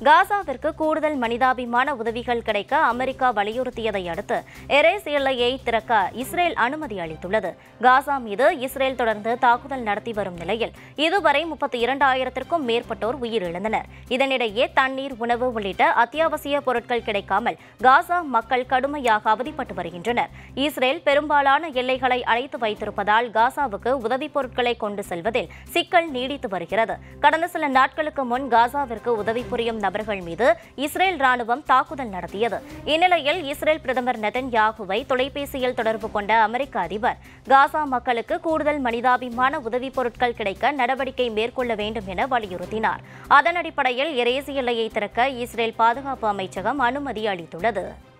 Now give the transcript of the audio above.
காசாவிற்கு கூடுதல் மனிதாபிமான உதவிகள் கிடைக்க அமெரிக்கா வலியுறுத்தியதை அடுத்து எரேஸ் எல்லையை திறக்க இஸ்ரேல் அனுமதி அளித்துள்ளது காசா மீது இஸ்ரேல் தொடர்ந்து தாக்குதல் நடத்தி வரும் நிலையில் இதுவரை முப்பத்தி இரண்டாயிரத்திற்கும் மேற்பட்டோர் உயிரிழந்தனர் இதனிடையே தண்ணீர் உணவு உள்ளிட்ட அத்தியாவசிய பொருட்கள் கிடைக்காமல் காசா மக்கள் கடுமையாக அவதிப்பட்டு வருகின்றனர் இஸ்ரேல் பெரும்பாலான எல்லைகளை அடைத்து வைத்திருப்பதால் காசாவுக்கு உதவிப் பொருட்களை கொண்டு செல்வதில் சிக்கல் நீடித்து வருகிறது கடந்த சில நாட்களுக்கு முன் காசாவிற்கு உதவி புரியும் நபர்கள் மீது இஸ்ரேல் ராணுவம் தாக்குதல் நடத்தியது இந்நிலையில் இஸ்ரேல் பிரதமர் நெதன்யாகுவை தொலைபேசியில் தொடர்பு கொண்ட அமெரிக்க அதிபர் காசா மக்களுக்கு கூடுதல் மனிதாபிமான உதவிப் பொருட்கள் கிடைக்க நடவடிக்கை மேற்கொள்ள வேண்டும் என வலியுறுத்தினார் அதன் அடிப்படையில் எரேசி எல்லையை திறக்க இஸ்ரேல் பாதுகாப்பு அமைச்சகம் அனுமதி அளித்துள்ளது